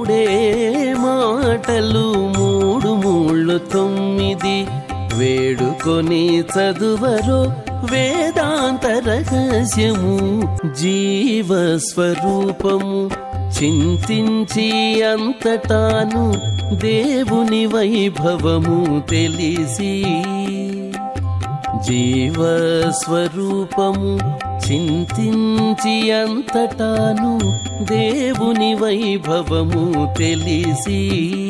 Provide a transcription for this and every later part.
మూడే మాటలు మూడు మూళ్ళు తొమ్మిది వేడుకొని చదువరో వేదాంత రహస్యము జీవస్వరూపము చింతించి అంతటాను దేవుని వైభవము తెలిసి జీవస్వరూపము చింతించి అంతటాను దేవుని వైభవము తెలిసి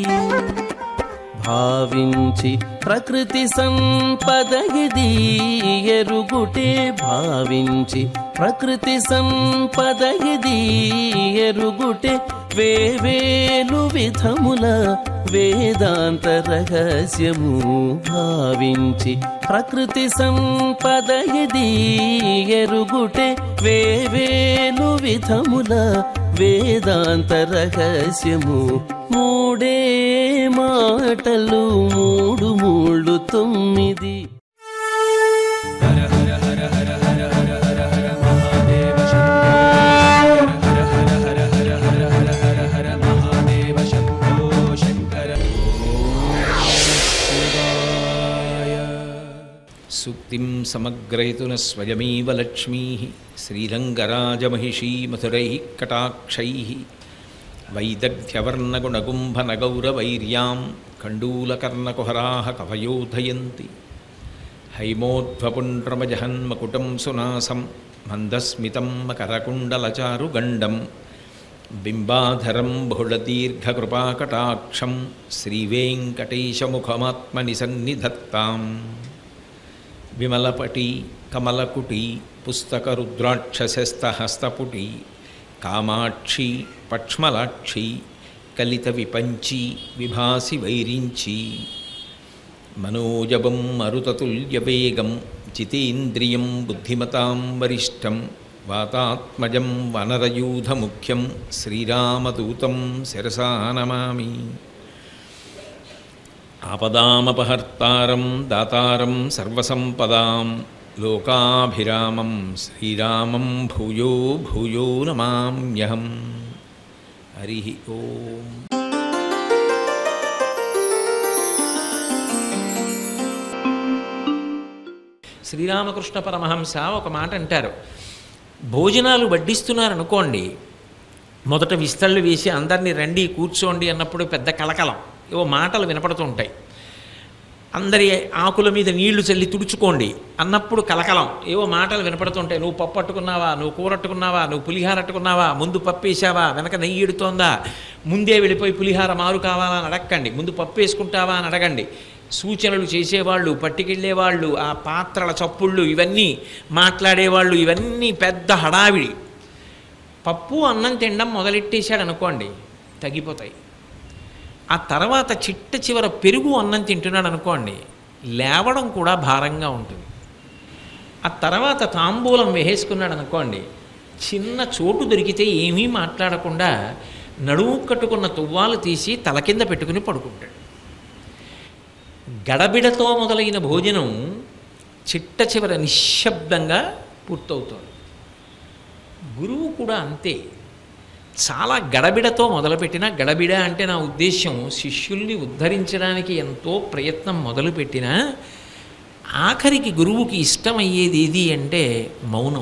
భావించి ప్రకృతి సంపద ఇది ఎరుగుటే భావించి ప్రకృతి సంపద ఇది ఎరుగుటే వేవేలు విధముల వేదాంత రహస్యము భావించి ప్రకృతి సంపద ఇది ఎరుగుటే వేవేలు విధముల వేదాంత రహస్యము మూడే మాటలు మూడు మూడు తొమ్మిది హర హర హర హర హర హర హర హర మహాదేవ శంభో హర హర హర హర హర హర హర హర మహాదేవ శంభో శంకర సూక్తిం సమగ్రయతున స్వయమేవ లక్ష్మీ శ్రీరంగరాజమహిషీ మధురై కటాక్షై వైదగ్ధ్యవర్ణగుణగుంభనగౌరవైర్యాం కండూలకర్ణకుహరాः కవయోధయంతి హైమోధ్వపుండ్రమజహన్మకుటం సునాసం మందస్మితం మకరకుండలచారుగండం బింబాధరం బహుళదీర్ఘకృపాకటాక్షం శ్రీవేంకటేశముఖమాత్మని సన్నిధత్తాం విమలపటి కమలకుటి పుస్తకరుద్రాక్షశస్తహస్తపుటి కామాక్షి పక్ష్మలాక్షి కలిత విపంచి విభాసి వైరించి మనోజవం మరుతతుల్యవేగం జితేంద్రియం బుద్ధిమతాం వరిష్టం వాతాత్మజం వనరయూధముఖ్యం శ్రీరామదూతం శిరసా నమామి ఆపదామపహర్తారం దాతారం సర్వసంపదాం లోకాభిరామం శ్రీరామం భూయో భూయో నమామ్యహం హరి ఓం శ్రీరామకృష్ణ పరమహంస ఒక మాట అంటారు భోజనాలు వడ్డిస్తున్నారు అనుకోండి మొదట విస్తళ్ళు వేసి అందరినీ రండి కూర్చోండి అన్నప్పుడు పెద్ద కలకలం ఏవో మాటలు వినపడుతుంటాయి అందరి ఆకుల మీద నీళ్లు చల్లి తుడుచుకోండి అన్నప్పుడు కలకలం ఏవో మాటలు వినపడుతుంటాయి నువ్వు పప్పు అట్టుకున్నావా నువ్వు కూర అట్టుకున్నావా నువ్వు పులిహార అట్టుకున్నావా ముందు పప్పు వేసావా వెనక నెయ్యి ఎడుతోందా ముందే వెళ్ళిపోయి పులిహార మారు కావాలా అని అడగండి ముందు పప్పు వేసుకుంటావా అని అడగండి సూచనలు చేసేవాళ్ళు పట్టుకెళ్ళేవాళ్ళు ఆ పాత్రల చప్పుళ్ళు ఇవన్నీ మాట్లాడేవాళ్ళు ఇవన్నీ పెద్ద హడావిడి పప్పు అన్నం తినడం మొదలెట్టేశాడు అనుకోండి తగ్గిపోతాయి ఆ తర్వాత చిట్ట చివర పెరుగు అన్నం తింటున్నాడు అనుకోండి లేవడం కూడా భారంగా ఉంటుంది ఆ తర్వాత తాంబూలం వేసేసుకున్నాడు అనుకోండి చిన్న చోటు దొరికితే ఏమీ మాట్లాడకుండా నడుము కట్టుకున్న తువ్వాలు తీసి తల కింద పెట్టుకుని పడుకుంటాడు గడబిడతో మొదలైన భోజనం చిట్ట చివర నిశ్శబ్దంగా పూర్తవుతోంది గురువు కూడా అంతే చాలా గడబిడతో మొదలుపెట్టిన గడబిడ అంటే నా ఉద్దేశం శిష్యుల్ని ఉద్ధరించడానికి ఎంతో ప్రయత్నం మొదలుపెట్టినా ఆఖరికి గురువుకి ఇష్టమయ్యేది ఏది అంటే మౌనం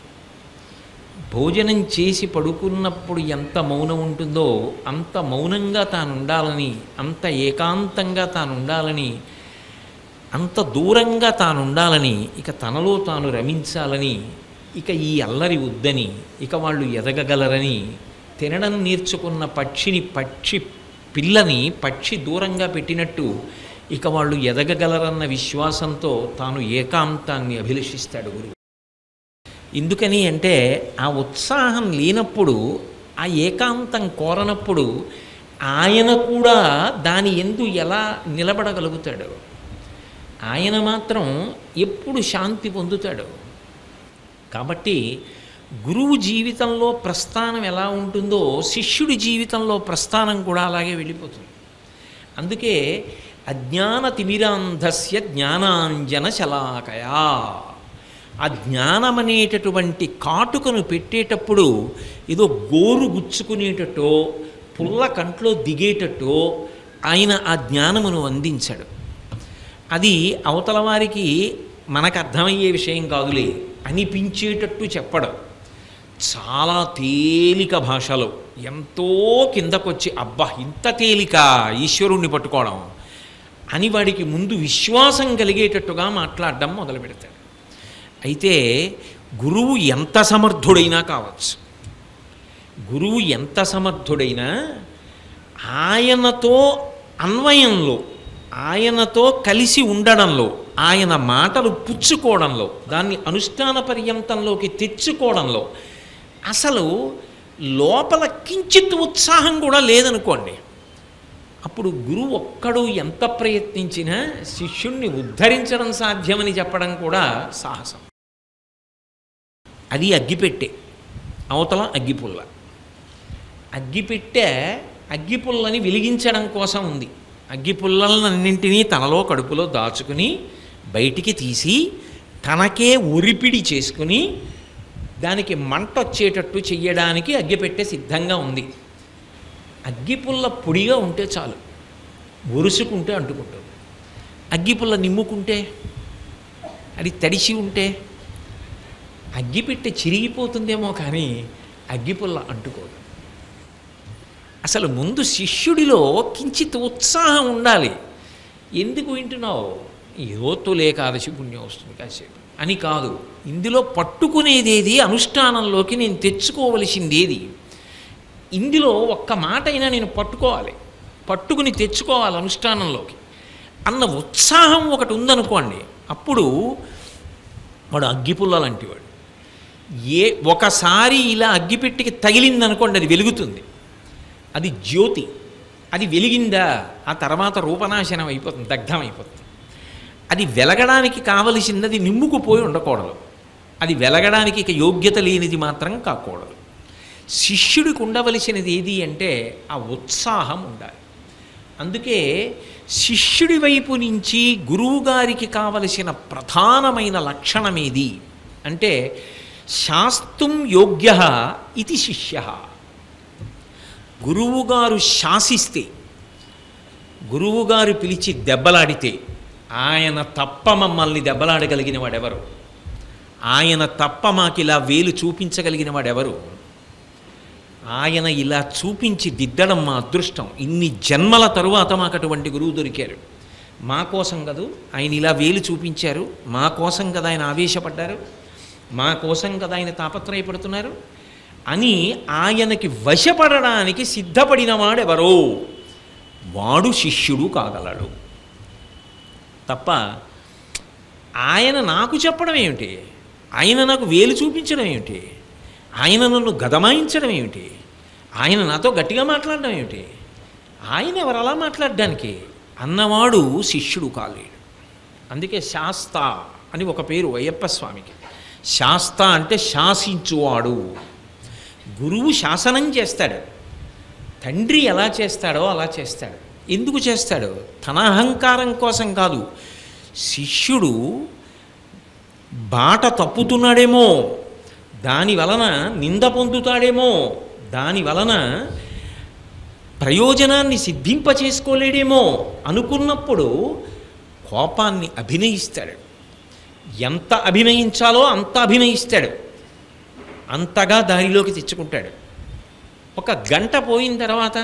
భోజనం చేసి పడుకున్నప్పుడు ఎంత మౌనం ఉంటుందో అంత మౌనంగా తాను ఉండాలని అంత ఏకాంతంగా తాను ఉండాలని అంత దూరంగా తాను ఉండాలని ఇక తనలో తాను రమించాలని ఇక ఈ అల్లరి వద్దని ఇక వాళ్ళు ఎదగగలరని తినడం నేర్చుకున్న పక్షిని పక్షి పిల్లని పక్షి దూరంగా పెట్టినట్టు ఇక వాళ్ళు ఎదగగలరన్న విశ్వాసంతో తాను ఏకాంతాన్ని అభిలషిస్తాడు గురువు ఎందుకని అంటే ఆ ఉత్సాహం లేనప్పుడు ఆ ఏకాంతం కోరనప్పుడు ఆయన కూడా దాని ఎందు ఎలా నిలబడగలుగుతాడు ఆయన మాత్రం ఎప్పుడు శాంతి పొందుతాడు కాబట్టి గురువు జీవితంలో ప్రస్థానం ఎలా ఉంటుందో శిష్యుడి జీవితంలో ప్రస్థానం కూడా అలాగే వెళ్ళిపోతుంది అందుకే అజ్ఞాన తిమిరాంధస్య జ్ఞానాంజన శలాకయా ఆ జ్ఞానం అనేటటువంటి కాటుకను పెట్టేటప్పుడు ఏదో గోరు గుచ్చుకునేటట్టో పుల్ల కంట్లో దిగేటట్టు ఆయన ఆ జ్ఞానమును అందించాడు అది అవతల వారికి మనకు అర్థమయ్యే విషయం కాదులే అనిపించేటట్టు చెప్పడం చాలా తేలిక భాషలో ఎంతో కిందకొచ్చి అబ్బా ఇంత తేలిక ఈశ్వరుణ్ణి పట్టుకోవడం అని వాడికి ముందు విశ్వాసం కలిగేటట్టుగా మాట్లాడడం మొదలు పెడతాడు అయితే గురువు ఎంత సమర్థుడైనా కావచ్చు గురువు ఎంత సమర్థుడైనా ఆయనతో అన్వయంలో ఆయనతో కలిసి ఉండడంలో ఆయన మాటలు పుచ్చుకోవడంలో దాన్ని అనుష్ఠాన పర్యంతంలోకి తెచ్చుకోవడంలో అసలు లోపల కించిత్ ఉత్సాహం కూడా లేదనుకోండి అప్పుడు గురువు ఒక్కడు ఎంత ప్రయత్నించినా శిష్యుణ్ణి ఉద్ధరించడం సాధ్యమని చెప్పడం కూడా సాహసం అది అగ్గిపెట్టే అవతల అగ్గిపుల్ల అగ్గిపెట్టె అగ్గిపుల్లని వెలిగించడం కోసం ఉంది అగ్గిపుల్లలన్నింటినీ తనలో కడుపులో దాచుకుని బయటికి తీసి తనకే ఉరిపిడి చేసుకుని దానికి మంట వచ్చేటట్టు చెయ్యడానికి అగ్గిపెట్టె సిద్ధంగా ఉంది అగ్గిపుల్ల పొడిగా ఉంటే చాలు ఒరుసుకుంటే అంటుకుంటుంది అగ్గిపుల్ల నిమ్ముకుంటే అది తడిసి ఉంటే అగ్గిపెట్టె చిరిగిపోతుందేమో కానీ అగ్గిపుల్ల అంటుకోదు అసలు ముందు శిష్యుడిలో కించిత్ ఉత్సాహం ఉండాలి ఎందుకు వింటున్నావు ఏదో తొలేకాదశి పుణ్యం వస్తుంది కాసేపు అని కాదు ఇందులో పట్టుకునేదేది అనుష్ఠానంలోకి నేను తెచ్చుకోవలసింది ఏది ఇందులో ఒక్క మాట అయినా నేను పట్టుకోవాలి పట్టుకుని తెచ్చుకోవాలి అనుష్ఠానంలోకి అన్న ఉత్సాహం ఒకటి ఉందనుకోండి అప్పుడు వాడు అగ్గిపుల్ల లాంటి వాడు ఏ ఒకసారి ఇలా అగ్గిపెట్టికి తగిలిందనుకోండి అది వెలుగుతుంది అది జ్యోతి అది వెలిగిందా ఆ తర్వాత రూపనాశనం అయిపోతుంది దగ్ధం అయిపోతుంది అది వెలగడానికి కావలసింది అది నిమ్ముకుపోయి ఉండకూడదు అది వెలగడానికి ఇక యోగ్యత లేనిది మాత్రం కాకూడదు శిష్యుడికి ఉండవలసినది ఏది అంటే ఆ ఉత్సాహం ఉండాలి అందుకే శిష్యుడి వైపు నుంచి గురువుగారికి కావలసిన ప్రధానమైన లక్షణం ఏది అంటే శాస్త్రం యోగ్య ఇది శిష్య గురువుగారు శాసిస్తే గురువుగారు పిలిచి దెబ్బలాడితే ఆయన తప్ప మమ్మల్ని దెబ్బలాడగలిగిన వాడెవరు ఆయన తప్ప మాకిలా వేలు చూపించగలిగిన వాడెవరు ఆయన ఇలా చూపించి దిద్దడం మా అదృష్టం ఇన్ని జన్మల తరువాత మాకు అటువంటి గురువు దొరికారు మా కోసం కదూ ఆయన ఇలా వేలు చూపించారు మా కోసం కదా ఆయన ఆవేశపడ్డారు మా కోసం కదా ఆయన తాపత్రయపడుతున్నారు అని ఆయనకి వశపడడానికి సిద్ధపడిన వాడెవరో వాడు శిష్యుడు కాగలడు తప్ప ఆయన నాకు చెప్పడం ఏమిటి ఆయన నాకు వేలు చూపించడం ఏమిటి ఆయన నన్ను గదమాయించడం ఏమిటి ఆయన నాతో గట్టిగా మాట్లాడడం ఏమిటి ఆయన ఎవరు అలా మాట్లాడడానికి అన్నవాడు శిష్యుడు కాలేడు అందుకే శాస్త అని ఒక పేరు అయ్యప్ప స్వామికి శాస్త అంటే శాసించువాడు గురువు శాసనం చేస్తాడు తండ్రి ఎలా చేస్తాడో అలా చేస్తాడు ఎందుకు చేస్తాడు తన అహంకారం కోసం కాదు శిష్యుడు బాట తప్పుతున్నాడేమో దాని వలన నింద పొందుతాడేమో దాని వలన ప్రయోజనాన్ని సిద్ధింపచేసుకోలేడేమో అనుకున్నప్పుడు కోపాన్ని అభినయిస్తాడు ఎంత అభినయించాలో అంత అభినయిస్తాడు అంతగా దారిలోకి తెచ్చుకుంటాడు ఒక గంట పోయిన తర్వాత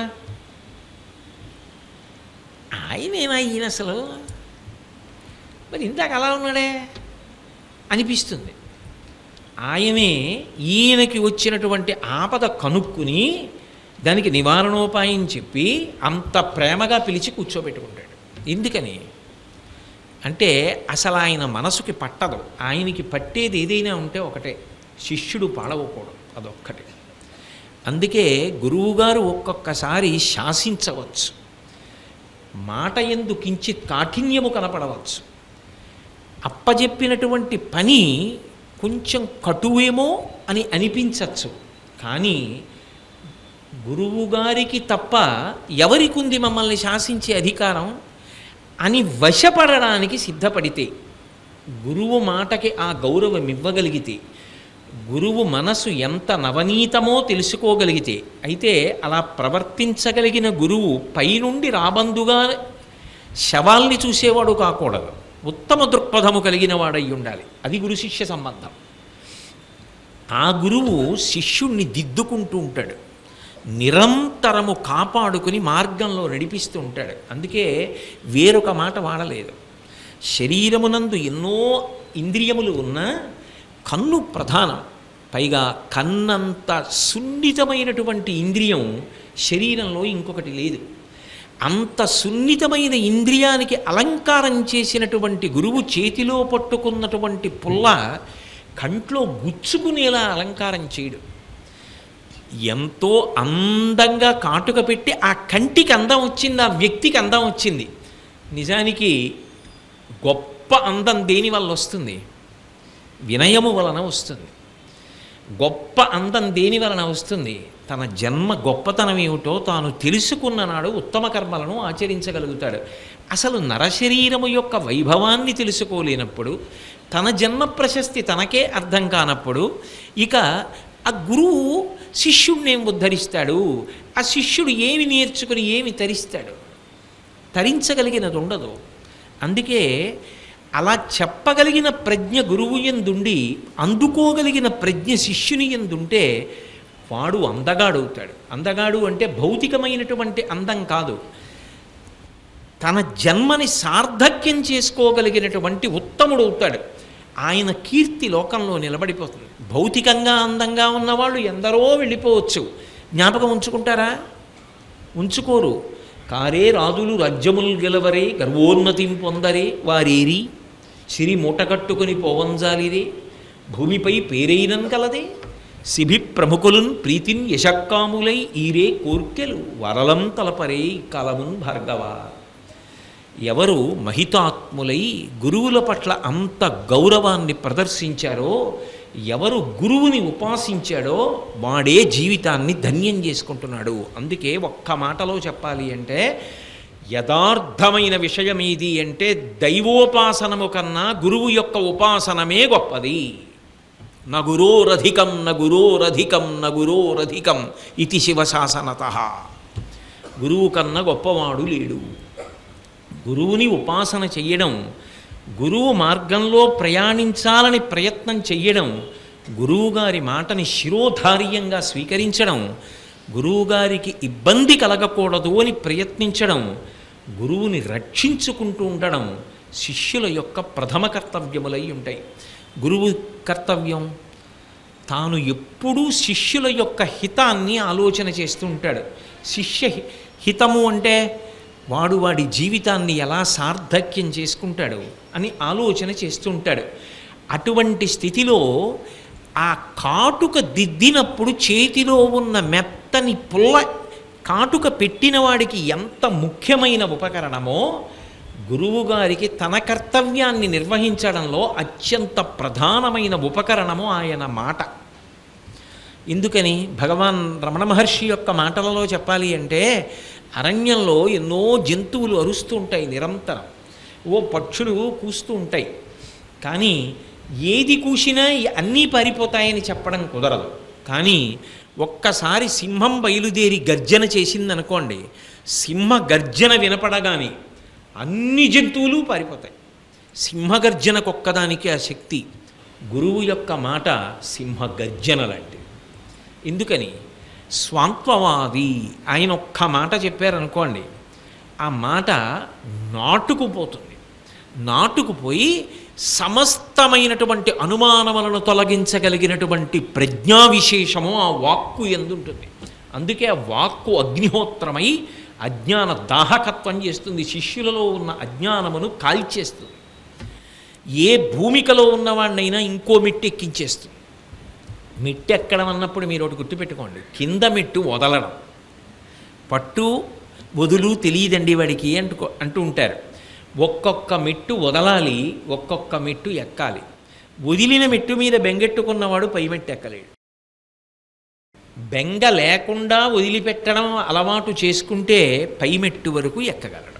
ఆయనేనా ఈయన అసలు మరి ఇందాక అలా ఉన్నాడే అనిపిస్తుంది ఆయనే ఈయనకి వచ్చినటువంటి ఆపద కనుక్కుని దానికి నివారణోపాయం చెప్పి అంత ప్రేమగా పిలిచి కూర్చోబెట్టుకుంటాడు ఎందుకని అంటే అసలు ఆయన మనసుకి పట్టదు ఆయనకి పట్టేది ఏదైనా ఉంటే ఒకటే శిష్యుడు పాడవకూడదు అదొక్కటే అందుకే గురువుగారు ఒక్కొక్కసారి శాసించవచ్చు మాట ఎందు కించిత్ కాఠిన్యము కనపడవచ్చు అప్పజెప్పినటువంటి పని కొంచెం కటువేమో అని అనిపించవచ్చు కానీ గురువుగారికి తప్ప ఎవరికి ఉంది మమ్మల్ని శాసించే అధికారం అని వశపడడానికి సిద్ధపడితే గురువు మాటకి ఆ గౌరవం ఇవ్వగలిగితే గురువు మనసు ఎంత నవనీతమో తెలుసుకోగలిగితే అయితే అలా ప్రవర్తించగలిగిన గురువు పైనుండి రాబందుగా శవాల్ని చూసేవాడు కాకూడదు ఉత్తమ దృక్పథము కలిగిన వాడై ఉండాలి అది గురు శిష్య సంబంధం ఆ గురువు శిష్యుణ్ణి దిద్దుకుంటూ ఉంటాడు నిరంతరము కాపాడుకుని మార్గంలో నడిపిస్తూ ఉంటాడు అందుకే వేరొక మాట వాడలేదు శరీరమునందు ఎన్నో ఇంద్రియములు ఉన్నా కన్ను ప్రధానం పైగా కన్నంత సున్నితమైనటువంటి ఇంద్రియం శరీరంలో ఇంకొకటి లేదు అంత సున్నితమైన ఇంద్రియానికి అలంకారం చేసినటువంటి గురువు చేతిలో పట్టుకున్నటువంటి పుల్ల కంట్లో గుచ్చుకునేలా అలంకారం చేయడు ఎంతో అందంగా కాటుక పెట్టి ఆ కంటికి అందం వచ్చింది ఆ వ్యక్తికి అందం వచ్చింది నిజానికి గొప్ప అందం దేని వల్ల వస్తుంది వినయము వలన వస్తుంది గొప్ప అందం దేని వలన వస్తుంది తన జన్మ గొప్పతనం ఏమిటో తాను తెలుసుకున్న నాడు ఉత్తమ కర్మలను ఆచరించగలుగుతాడు అసలు నరశరీరము యొక్క వైభవాన్ని తెలుసుకోలేనప్పుడు తన జన్మ ప్రశస్తి తనకే అర్థం కానప్పుడు ఇక ఆ గురువు శిష్యుడిని ఏం ఉద్ధరిస్తాడు ఆ శిష్యుడు ఏమి నేర్చుకుని ఏమి తరిస్తాడు తరించగలిగినది ఉండదు అందుకే అలా చెప్పగలిగిన ప్రజ్ఞ గురువు ఎందుండి అందుకోగలిగిన ప్రజ్ఞ శిష్యుని ఎందుంటే వాడు అందగాడవుతాడు అందగాడు అంటే భౌతికమైనటువంటి అందం కాదు తన జన్మని సార్థక్యం చేసుకోగలిగినటువంటి ఉత్తముడు అవుతాడు ఆయన కీర్తి లోకంలో నిలబడిపోతుంది భౌతికంగా అందంగా ఉన్నవాళ్ళు ఎందరో వెళ్ళిపోవచ్చు జ్ఞాపకం ఉంచుకుంటారా ఉంచుకోరు కారే రాజులు రాజ్యములు గెలవరే గర్వోన్నతిం పొందరే వారేరి సిరి మూటకట్టుకుని పోవంజాలిరే భూమిపై పేరైనం కలదే శిభి ప్రముఖులున్ ప్రీతిన్ యశక్కాములై ఈరే కోర్కెలు వరలం తలపరే కలమున్ భార్గవ ఎవరు మహితాత్ములై గురువుల పట్ల అంత గౌరవాన్ని ప్రదర్శించారో ఎవరు గురువుని ఉపాసించాడో వాడే జీవితాన్ని ధన్యం చేసుకుంటున్నాడు అందుకే ఒక్క మాటలో చెప్పాలి అంటే యథార్థమైన విషయం ఏది అంటే దైవోపాసనము కన్నా గురువు యొక్క ఉపాసనమే గొప్పది నగురోరధికం నగురోరధికం నగురోరధికం ఇది శివశాసనత గురువు కన్నా గొప్పవాడు లేడు గురువుని ఉపాసన చెయ్యడం గురువు మార్గంలో ప్రయాణించాలని ప్రయత్నం చెయ్యడం గురువుగారి మాటని శిరోధార్యంగా స్వీకరించడం గురువుగారికి ఇబ్బంది కలగకూడదు అని ప్రయత్నించడం గురువుని రక్షించుకుంటూ ఉండడం శిష్యుల యొక్క ప్రథమ కర్తవ్యములై ఉంటాయి గురువు కర్తవ్యం తాను ఎప్పుడూ శిష్యుల యొక్క హితాన్ని ఆలోచన చేస్తూ ఉంటాడు శిష్య హి- హితము అంటే వాడు వాడి జీవితాన్ని ఎలా సార్థక్యం చేసుకుంటాడు అని ఆలోచన చేస్తూ ఉంటాడు అటువంటి స్థితిలో ఆ కాటుక దిద్దినప్పుడు చేతిలో ఉన్న మెత్తని పుల్ల కాటుక పెట్టిన వాడికి ఎంత ముఖ్యమైన ఉపకరణమో గురువుగారికి తన కర్తవ్యాన్ని నిర్వహించడంలో అత్యంత ప్రధానమైన ఉపకరణము ఆయన మాట ఎందుకని భగవాన్ రమణ మహర్షి యొక్క మాటలలో చెప్పాలి అంటే అరణ్యంలో ఎన్నో జంతువులు అరుస్తూ ఉంటాయి నిరంతరం ఓ పక్షులు కూస్తూ ఉంటాయి కానీ ఏది కూసినా అన్నీ పారిపోతాయని చెప్పడం కుదరదు కానీ ఒక్కసారి సింహం బయలుదేరి గర్జన చేసిందనుకోండి సింహ గర్జన వినపడగానే అన్ని జంతువులు పారిపోతాయి సింహ గర్జనకొక్కదానికి ఆ శక్తి గురువు యొక్క మాట సింహ గర్జన లాంటిది ఎందుకని స్వాంత్వవాది ఆయన ఒక్క మాట చెప్పారనుకోండి ఆ మాట నాటుకుపోతుంది నాటుకుపోయి సమస్తమైనటువంటి అనుమానములను తొలగించగలిగినటువంటి ప్రజ్ఞా విశేషము ఆ వాక్కు ఎందుంటుంది అందుకే ఆ వాక్కు అగ్నిహోత్రమై అజ్ఞాన దాహకత్వం చేస్తుంది శిష్యులలో ఉన్న అజ్ఞానమును కాల్చేస్తుంది ఏ భూమికలో ఉన్నవాడినైనా ఇంకో మెట్టు ఎక్కించేస్తుంది మెట్టు ఎక్కడం అన్నప్పుడు మీరు ఒకటి గుర్తుపెట్టుకోండి కింద మెట్టు వదలడం పట్టు వదులు తెలియదండి వాడికి అంటూ అంటూ ఉంటారు ఒక్కొక్క మెట్టు వదలాలి ఒక్కొక్క మెట్టు ఎక్కాలి వదిలిన మెట్టు మీద బెంగెట్టుకున్నవాడు పై మెట్టు ఎక్కలేడు బెంగ లేకుండా వదిలిపెట్టడం అలవాటు చేసుకుంటే పై మెట్టు వరకు ఎక్కగలడు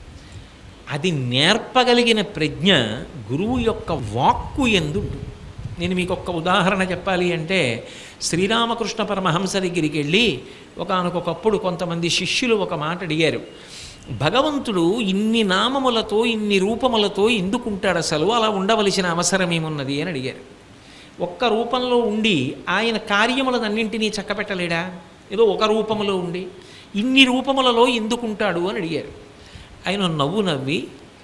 అది నేర్పగలిగిన ప్రజ్ఞ గురువు యొక్క వాక్కు ఎందు ఉంటుంది నేను మీకు ఒక్క ఉదాహరణ చెప్పాలి అంటే శ్రీరామకృష్ణ పరమహంస దగ్గరికి వెళ్ళి ఒకనకొకప్పుడు కొంతమంది శిష్యులు ఒక మాట అడిగారు భగవంతుడు ఇన్ని నామములతో ఇన్ని రూపములతో ఎందుకుంటాడు అసలు అలా ఉండవలసిన అవసరం ఏమున్నది అని అడిగారు ఒక్క రూపంలో ఉండి ఆయన కార్యములనన్నింటినీ చక్కపెట్టలేడా ఏదో ఒక రూపములో ఉండి ఇన్ని రూపములలో ఎందుకుంటాడు అని అడిగారు ఆయన నవ్వు నవ్వి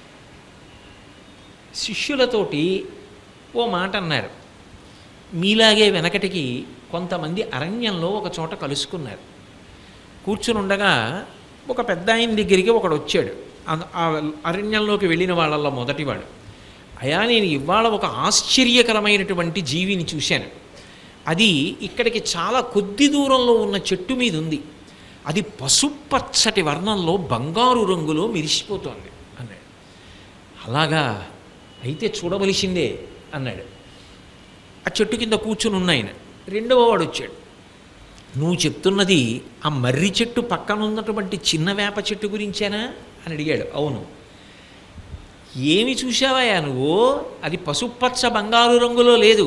శిష్యులతోటి ఓ మాట అన్నారు మీలాగే వెనకటికి కొంతమంది అరణ్యంలో ఒక చోట కలుసుకున్నారు కూర్చుని ఉండగా ఒక పెద్ద ఆయన దగ్గరికి ఒకడు వచ్చాడు ఆ- ఆ అరణ్యంలోకి వెళ్ళిన వాళ్ళల్లో మొదటివాడు అయా నేను ఇవాళ ఒక ఆశ్చర్యకరమైనటువంటి జీవిని చూశాను అది ఇక్కడికి చాలా కొద్ది దూరంలో ఉన్న చెట్టు మీద ఉంది అది పసుపచ్చటి వర్ణంలో బంగారు రంగులో మెరిసిపోతోంది అన్నాడు అలాగా అయితే చూడవలసిందే అన్నాడు ఆ చెట్టు కింద కూర్చుని ఉన్న ఆయన రెండవ వాడు వచ్చాడు నువ్వు చెప్తున్నది ఆ మర్రి చెట్టు పక్కన ఉన్నటువంటి చిన్న వేప చెట్టు గురించేనా అని అడిగాడు అవును ఏమి చూశావయ్యా నువ్వు అది పసుపచ్చ బంగారు రంగులో లేదు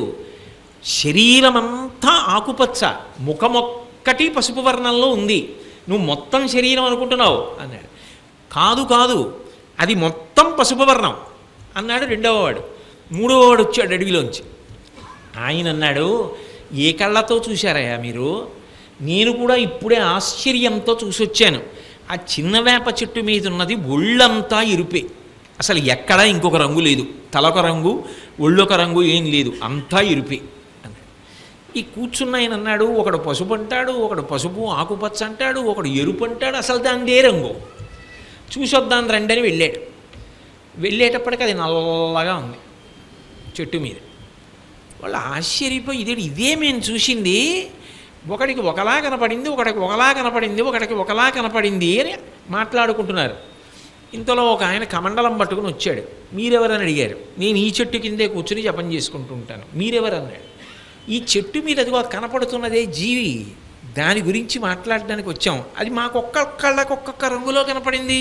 శరీరమంతా ఆకుపచ్చ ముఖమొక్కటి పసుపు వర్ణంలో ఉంది నువ్వు మొత్తం శరీరం అనుకుంటున్నావు అన్నాడు కాదు కాదు అది మొత్తం పసుపు వర్ణం అన్నాడు రెండవ వాడు మూడవ వాడు వచ్చాడు అడవిలోంచి ఆయన అన్నాడు ఏ కళ్ళతో చూశారయ్యా మీరు నేను కూడా ఇప్పుడే ఆశ్చర్యంతో చూసొచ్చాను ఆ చిన్న వేప చెట్టు మీద ఉన్నది ఒళ్ళంతా ఇరుపే అసలు ఎక్కడా ఇంకొక రంగు లేదు తలొక రంగు ఒళ్ళొక రంగు ఏం లేదు అంతా ఇరుపే అన్నాడు ఈ కూర్చున్న ఆయన అన్నాడు ఒకడు పసుపు అంటాడు ఒకడు పసుపు ఆకుపచ్చ అంటాడు ఒకడు ఎరుపు అంటాడు అసలు దానిదే రంగు చూసొద్దాం రండి అని వెళ్ళాడు వెళ్ళేటప్పటికి అది నల్లగా ఉంది చెట్టు మీద వాళ్ళు ఆశ్చర్యపోయి ఇదే ఇదే మేము చూసింది ఒకడికి ఒకలా కనపడింది ఒకడికి ఒకలా కనపడింది ఒకడికి ఒకలా కనపడింది అని మాట్లాడుకుంటున్నారు ఇంతలో ఒక ఆయన కమండలం పట్టుకుని వచ్చాడు మీరెవరని అడిగారు నేను ఈ చెట్టు కిందే కూర్చుని జపం చేసుకుంటూ ఉంటాను మీరెవరు అన్నాడు ఈ చెట్టు మీద అదిగో కనపడుతున్నదే జీవి దాని గురించి మాట్లాడడానికి వచ్చాం అది మాకు ఒక్కొక్కళ్ళకి ఒక్కొక్క రంగులో కనపడింది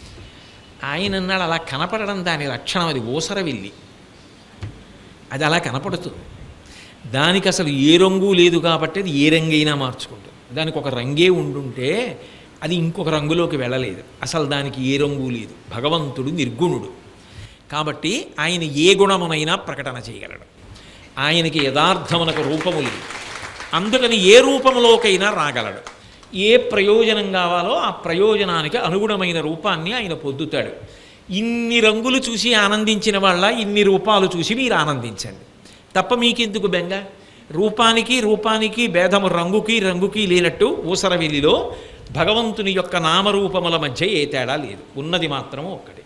ఆయన అన్నాడు అలా కనపడడం దాని లక్షణం అది ఊసరవిల్లి అది అలా కనపడుతుంది దానికి అసలు ఏ రంగు లేదు కాబట్టి అది ఏ రంగైనా మార్చుకుంటుంది దానికి ఒక రంగే ఉండుంటే అది ఇంకొక రంగులోకి వెళ్ళలేదు అసలు దానికి ఏ రంగు లేదు భగవంతుడు నిర్గుణుడు కాబట్టి ఆయన ఏ గుణమునైనా ప్రకటన చేయగలడు ఆయనకి యథార్థమునకు రూపము లేదు అందుకని ఏ రూపములోకైనా రాగలడు ఏ ప్రయోజనం కావాలో ఆ ప్రయోజనానికి అనుగుణమైన రూపాన్ని ఆయన పొందుతాడు ఇన్ని రంగులు చూసి ఆనందించిన వాళ్ళ ఇన్ని రూపాలు చూసి మీరు ఆనందించండి తప్ప మీకెందుకు బెంగ రూపానికి రూపానికి భేదము రంగుకి రంగుకి లేనట్టు ఊసరవెల్లిలో భగవంతుని యొక్క నామరూపముల మధ్య ఏ తేడా లేదు ఉన్నది మాత్రం ఒక్కటే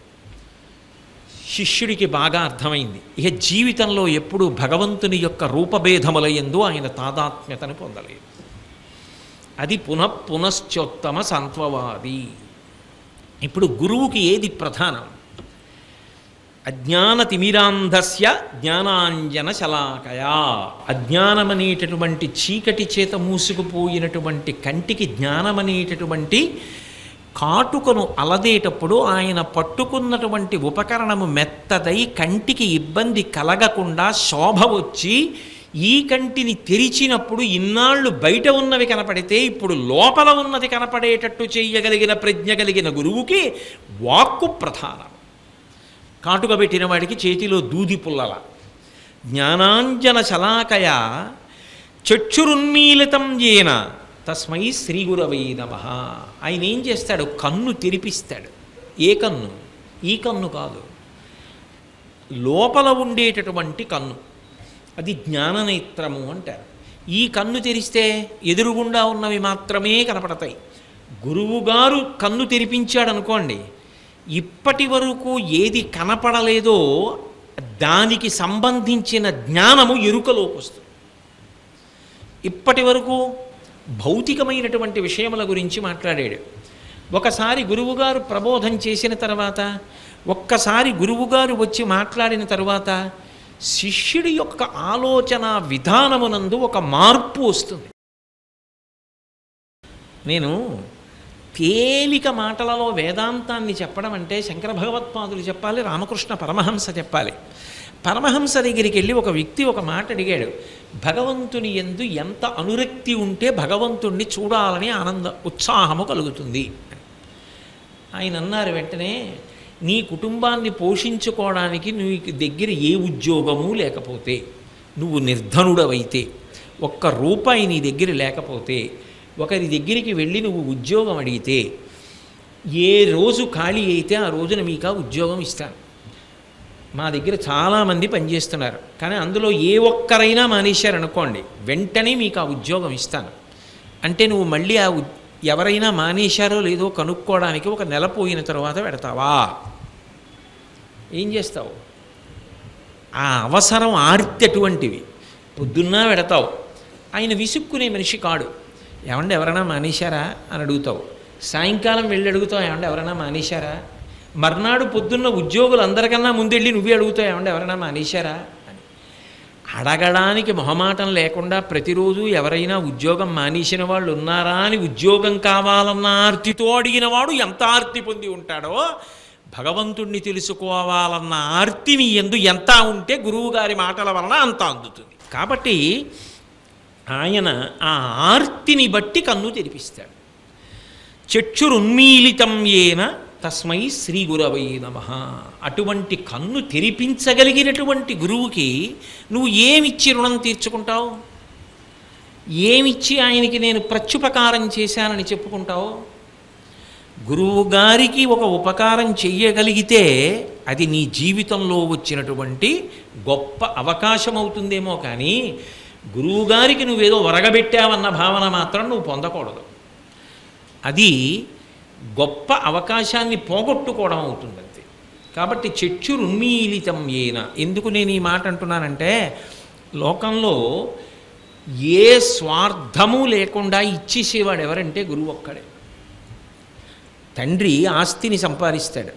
శిష్యుడికి బాగా అర్థమైంది ఇక జీవితంలో ఎప్పుడు భగవంతుని యొక్క రూపభేదముల యందు ఆయన తాదాత్మ్యతను పొందలేదు అది పునః పునశ్చోత్తమ సంత్వవాది ఇప్పుడు గురువుకి ఏది ప్రధానం అజ్ఞానతిమిరాంధస్య జ్ఞానాంజన శలాకయా అజ్ఞానమనేటటువంటి చీకటి చేత మూసుకుపోయినటువంటి కంటికి జ్ఞానమనేటటువంటి కాటుకను అలదేటప్పుడు ఆయన పట్టుకున్నటువంటి ఉపకరణము మెత్తదై కంటికి ఇబ్బంది కలగకుండా శోభ వచ్చి ఈ కంటిని తెరిచినప్పుడు ఇన్నాళ్ళు బయట ఉన్నవి కనపడితే ఇప్పుడు లోపల ఉన్నది కనపడేటట్టు చేయగలిగిన ప్రజ్ఞ కలిగిన గురువుకి వాక్కు ప్రధానం కాటుక పెట్టిన వాడికి చేతిలో దూది పుల్లల జ్ఞానాంజన శలాకయ చక్షురున్మీలితం ఏన తస్మై శ్రీ గురవై నమ ఆయన ఏం చేస్తాడు కన్ను తెరిపిస్తాడు ఏ కన్ను ఈ కన్ను కాదు లోపల ఉండేటటువంటి కన్ను అది జ్ఞాననేత్రము అంటారు ఈ కన్ను తెరిస్తే ఎదురుగుండా ఉన్నవి మాత్రమే కనపడతాయి గురువుగారు కన్ను తెరిపించాడు అనుకోండి ఇప్పటి వరకు ఏది కనపడలేదో దానికి సంబంధించిన జ్ఞానము ఎరుకలోకి వస్తుంది ఇప్పటి వరకు భౌతికమైనటువంటి విషయముల గురించి మాట్లాడాడు ఒకసారి గురువుగారు ప్రబోధం చేసిన తర్వాత ఒక్కసారి గురువుగారు వచ్చి మాట్లాడిన తర్వాత శిష్యుడి యొక్క ఆలోచన విధానమునందు ఒక మార్పు వస్తుంది నేను తేలిక మాటలలో వేదాంతాన్ని చెప్పడం అంటే శంకర భగవత్పాదులు చెప్పాలి రామకృష్ణ పరమహంస చెప్పాలి పరమహంస దగ్గరికి వెళ్ళి ఒక వ్యక్తి ఒక మాట అడిగాడు భగవంతుని ఎందు ఎంత అనురక్తి ఉంటే భగవంతుణ్ణి చూడాలని ఆనంద ఉత్సాహము కలుగుతుంది ఆయన అన్నారు వెంటనే నీ కుటుంబాన్ని పోషించుకోవడానికి నీకు దగ్గర ఏ ఉద్యోగము లేకపోతే నువ్వు నిర్ధనుడవైతే ఒక్క రూపాయి నీ దగ్గర లేకపోతే ఒకరి దగ్గరికి వెళ్ళి నువ్వు ఉద్యోగం అడిగితే ఏ రోజు ఖాళీ అయితే ఆ రోజున మీకు ఆ ఉద్యోగం ఇస్తాను మా దగ్గర చాలామంది పనిచేస్తున్నారు కానీ అందులో ఏ ఒక్కరైనా మానేశారనుకోండి వెంటనే మీకు ఆ ఉద్యోగం ఇస్తాను అంటే నువ్వు మళ్ళీ ఆ ఉద్- ఎవరైనా మానేశారో లేదో కనుక్కోవడానికి ఒక నెల పోయిన తర్వాత పెడతావా ఏం చేస్తావు ఆ అవసరం ఆర్తి అటువంటివి పొద్దున్నా పెడతావు ఆయన విసుక్కునే మనిషి కాడు ఏమంటే ఎవరైనా మానేశారా అని అడుగుతావు సాయంకాలం వెళ్ళి అడుగుతావు ఏమంటే ఎవరైనా మానేశారా మర్నాడు పొద్దున్న ఉద్యోగులు అందరికన్నా ముందెళ్ళి నువ్వే అడుగుతావు ఏమంటే ఎవరైనా మానేశారా అని అడగడానికి మొహమాటం లేకుండా ప్రతిరోజు ఎవరైనా ఉద్యోగం మానేసిన వాళ్ళు ఉన్నారా అని ఉద్యోగం కావాలన్న ఆర్తితో అడిగిన వాడు ఎంత ఆర్తి పొంది ఉంటాడో భగవంతుణ్ణి తెలుసుకోవాలన్న ఆర్తి మీ ఎందు ఎంత ఉంటే గురువుగారి మాటల వలన అంత అందుతుంది కాబట్టి ఆయన ఆ ఆర్తిని బట్టి కన్ను తెరిపిస్తాడు చక్షురున్మీలితం ఏన తస్మై శ్రీ గురవై నమ అటువంటి కన్ను తెరిపించగలిగినటువంటి గురువుకి నువ్వు ఏమిచ్చి రుణం తీర్చుకుంటావు ఏమిచ్చి ఆయనకి నేను ప్రత్యుపకారం చేశానని చెప్పుకుంటావు గురువు గారికి ఒక ఉపకారం చెయ్యగలిగితే అది నీ జీవితంలో వచ్చినటువంటి గొప్ప అవకాశం అవుతుందేమో కానీ గురువుగారికి నువ్వేదో వరగబెట్టావన్న భావన మాత్రం నువ్వు పొందకూడదు అది గొప్ప అవకాశాన్ని పోగొట్టుకోవడం అవుతుంది అంతే కాబట్టి చక్షురున్మీలితం ఏన ఎందుకు నేను ఈ మాట అంటున్నానంటే లోకంలో ఏ స్వార్థము లేకుండా ఇచ్చేసేవాడు ఎవరంటే గురువు ఒక్కడే తండ్రి ఆస్తిని సంపాదిస్తాడు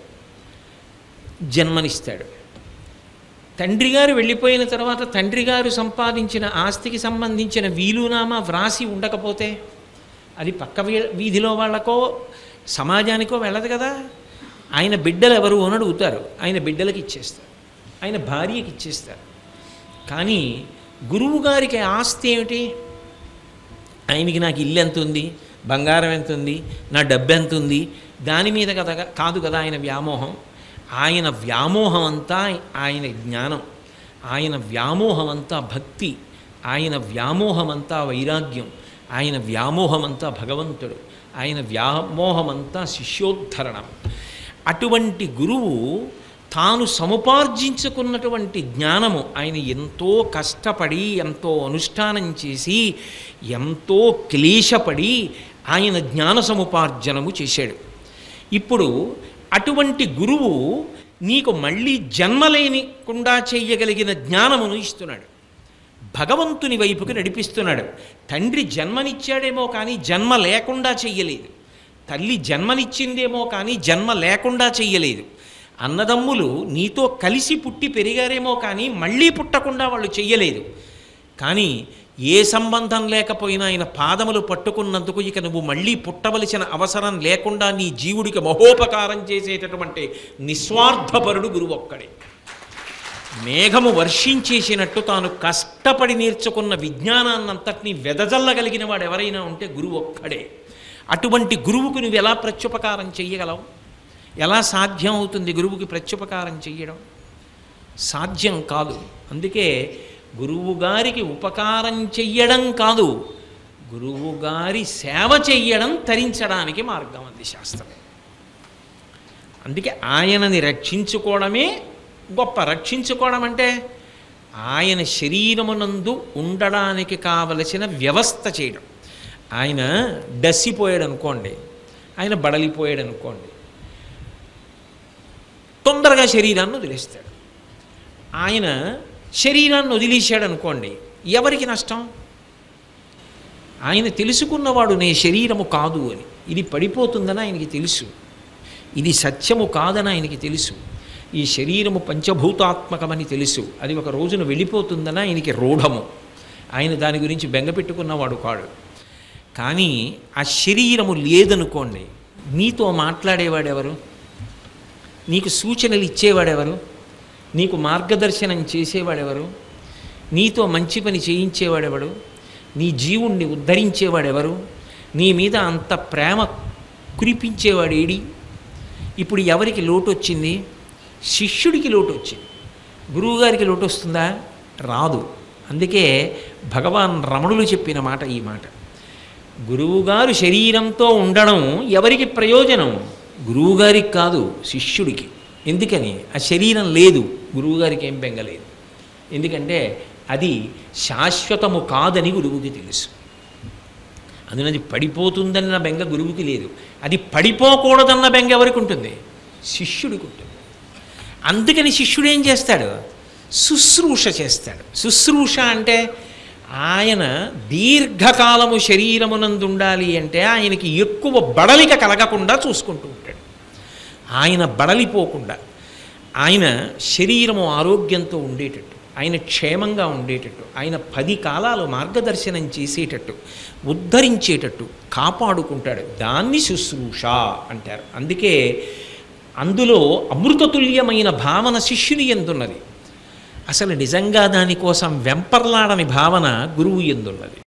జన్మనిస్తాడు తండ్రి గారు వెళ్ళిపోయిన తర్వాత తండ్రి గారు సంపాదించిన ఆస్తికి సంబంధించిన వీలునామా వ్రాసి ఉండకపోతే అది పక్క వీ- వీధిలో వాళ్ళకో సమాజానికో వెళ్ళదు కదా ఆయన బిడ్డలు ఎవరు అని అడుగుతారు ఆయన బిడ్డలకి ఇచ్చేస్తారు ఆయన భార్యకి ఇచ్చేస్తారు కానీ గురువు గారికి ఆస్తి ఏమిటి ఆయనకి నాకు ఇల్లు ఎంత ఉంది బంగారం ఎంత ఉంది నా డబ్బు ఎంత ఉంది దాని మీద కదా కాదు కదా ఆయన వ్యామోహం ఆయన వ్యామోహం అంతా ఆయన జ్ఞానం ఆయన వ్యామోహం అంతా భక్తి ఆయన వ్యామోహం అంతా వైరాగ్యం ఆయన వ్యామోహం అంతా భగవంతుడు ఆయన వ్యామోహమంతా శిష్యోద్ధరణం అటువంటి గురువు తాను సముపార్జించుకున్నటువంటి జ్ఞానము ఆయన ఎంతో కష్టపడి ఎంతో అనుష్ఠానం చేసి ఎంతో క్లేశపడి ఆయన జ్ఞాన సముపార్జనము చేశాడు ఇప్పుడు అటువంటి గురువు నీకు మళ్ళీ జన్మలేనికుండా చేయగలిగిన జ్ఞానమును ఇస్తున్నాడు భగవంతుని వైపుకి నడిపిస్తున్నాడు తండ్రి జన్మనిచ్చాడేమో కానీ జన్మ లేకుండా చెయ్యలేదు తల్లి జన్మనిచ్చిందేమో కానీ జన్మ లేకుండా చెయ్యలేదు అన్నదమ్ములు నీతో కలిసి పుట్టి పెరిగారేమో కానీ మళ్ళీ పుట్టకుండా వాళ్ళు చెయ్యలేదు కానీ ఏ సంబంధం లేకపోయినా ఆయన పాదములు పట్టుకున్నందుకు ఇక నువ్వు మళ్ళీ పుట్టవలసిన అవసరం లేకుండా నీ జీవుడికి మహోపకారం చేసేటటువంటి నిస్వార్థపరుడు గురువు ఒక్కడే మేఘము వర్షించేసినట్టు తాను కష్టపడి నేర్చుకున్న విజ్ఞానాన్నంతటినీ వెదజల్లగలిగిన వాడు ఎవరైనా ఉంటే గురువు ఒక్కడే అటువంటి గురువుకు నువ్వు ఎలా ప్రత్యుపకారం చెయ్యగలవు ఎలా సాధ్యం అవుతుంది గురువుకి ప్రత్యుపకారం చెయ్యడం సాధ్యం కాదు అందుకే గురువు గారికి ఉపకారం చెయ్యడం కాదు గురువు గారి సేవ చెయ్యడం తరించడానికి మార్గం అంది శాస్త్రం అందుకే ఆయనని రక్షించుకోవడమే గొప్ప రక్షించుకోవడం అంటే ఆయన శరీరమునందు ఉండడానికి కావలసిన వ్యవస్థ చేయడం ఆయన డస్సిపోయాడు అనుకోండి ఆయన బడలిపోయాడు అనుకోండి తొందరగా శరీరాన్ని వదిలేస్తాడు ఆయన శరీరాన్ని వదిలేశాడు అనుకోండి ఎవరికి నష్టం ఆయన తెలుసుకున్నవాడు నే శరీరము కాదు అని ఇది పడిపోతుందని ఆయనకి తెలుసు ఇది సత్యము కాదని ఆయనకి తెలుసు ఈ శరీరము పంచభూతాత్మకమని తెలుసు అది ఒక రోజున వెళ్ళిపోతుందని ఆయనకి రూఢము ఆయన దాని గురించి బెంగ పెట్టుకున్నవాడు కాడు కానీ ఆ శరీరము లేదనుకోండి నీతో మాట్లాడేవాడెవరు నీకు సూచనలు ఇచ్చేవాడెవరు నీకు మార్గదర్శనం చేసేవాడెవరు నీతో మంచి పని చేయించేవాడెవడు నీ జీవుణ్ణి ఉద్ధరించేవాడెవరు నీ మీద అంత ప్రేమ కురిపించేవాడేడి ఇప్పుడు ఎవరికి లోటు వచ్చింది శిష్యుడికి లోటు వచ్చింది గురువుగారికి లోటు వస్తుందా రాదు అందుకే భగవాన్ రమణులు చెప్పిన మాట ఈ మాట గురువుగారు శరీరంతో ఉండడం ఎవరికి ప్రయోజనం గురువుగారికి కాదు శిష్యుడికి ఎందుకని ఆ శరీరం లేదు గురువుగారికి ఏం బెంగలేదు ఎందుకంటే అది శాశ్వతము కాదని గురువుకి తెలుసు అందునది పడిపోతుందన్న బెంగ గురువుకి లేదు అది పడిపోకూడదన్న బెంగ ఎవరికి ఉంటుంది శిష్యుడికి ఉంటుంది అందుకని శిష్యుడు ఏం చేస్తాడు శుశ్రూష చేస్తాడు శుశ్రూష అంటే ఆయన దీర్ఘకాలము శరీరమునందు ఉండాలి అంటే ఆయనకి ఎక్కువ బడలిక కలగకుండా చూసుకుంటూ ఉంటాడు ఆయన బడలిపోకుండా ఆయన శరీరము ఆరోగ్యంతో ఉండేటట్టు ఆయన క్షేమంగా ఉండేటట్టు ఆయన పది కాలాలు మార్గదర్శనం చేసేటట్టు ఉద్ధరించేటట్టు కాపాడుకుంటాడు దాన్ని శుశ్రూష అంటారు అందుకే అందులో అమృతతుల్యమైన భావన శిష్యుని ఎందున్నది అసలు నిజంగా దానికోసం వెంపర్లాడని భావన గురువు ఎందున్నది